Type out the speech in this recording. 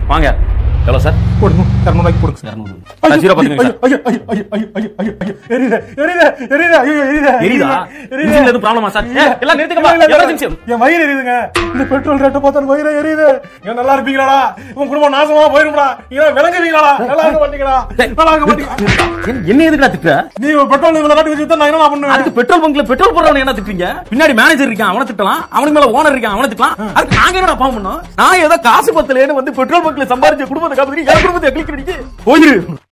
வாங்க எவ்வளோ சார் போடுங்க இரநூறுவாய்க்கு போடுங்க சார் இரநூறு நான் ஜீரோ பார்த்துக்கங்க சார் ஐயோ ஐயோ ஐயோ ஐயோ ஐயோ ஐயோ ஐயோ எரியுதே எரியுதே எரியுதே ஐயோ எரியுதே எரியுதா எரியுதே இன்ஜின்ல எதுவும் ப்ராப்ளமா சார் ஏ, எல்லாம் நிறுத்துக்கமா இல்ல, இல்ல, இல்ல. எமர்ஜென்சி என் வயிறு எரியுதுங்க இந்த பெட்ரோல் ரேட்டை பார்த்தா எனக்கு வயிறு எரியுது ஏன் நல்லா இருப்பீங்களாடா உன் குடும்பம் நாசமா போயிரும்டா நீங்க விளங்குவீங்களாடா நல்லா இருக்க மாட்டீங்களா நல்லா இருக்க மாட்டீங்க என்ன எதுக்குடா திட்டுற நீ பெட்ரோல் இவ்வளவு காட்டி வச்சு நான் என்ன பண்ணுவேன் அதுக்கு பெட்ரோல் பங்க்ல பெட்ரோல் போடுறவன என்ன திட்டுறீங்க பின்னாடி மேனேஜர் இருக்கான் அவனை திட்டலாம் அவனுக்கு மேல ஓனர் இருக்கான் அவனை திட்டலாம் அதுக்கு நாங்க என்னடா பாவம் பண்ணோம் நான் ஏதோ காசு பத்தலேன்னு வந்து பெட்ரோல் பங்க்ல சம்பாரிச்ச குடும்பத்தை காப்பாத்தி என் குடும்பத்தை கிளிக் போயிரு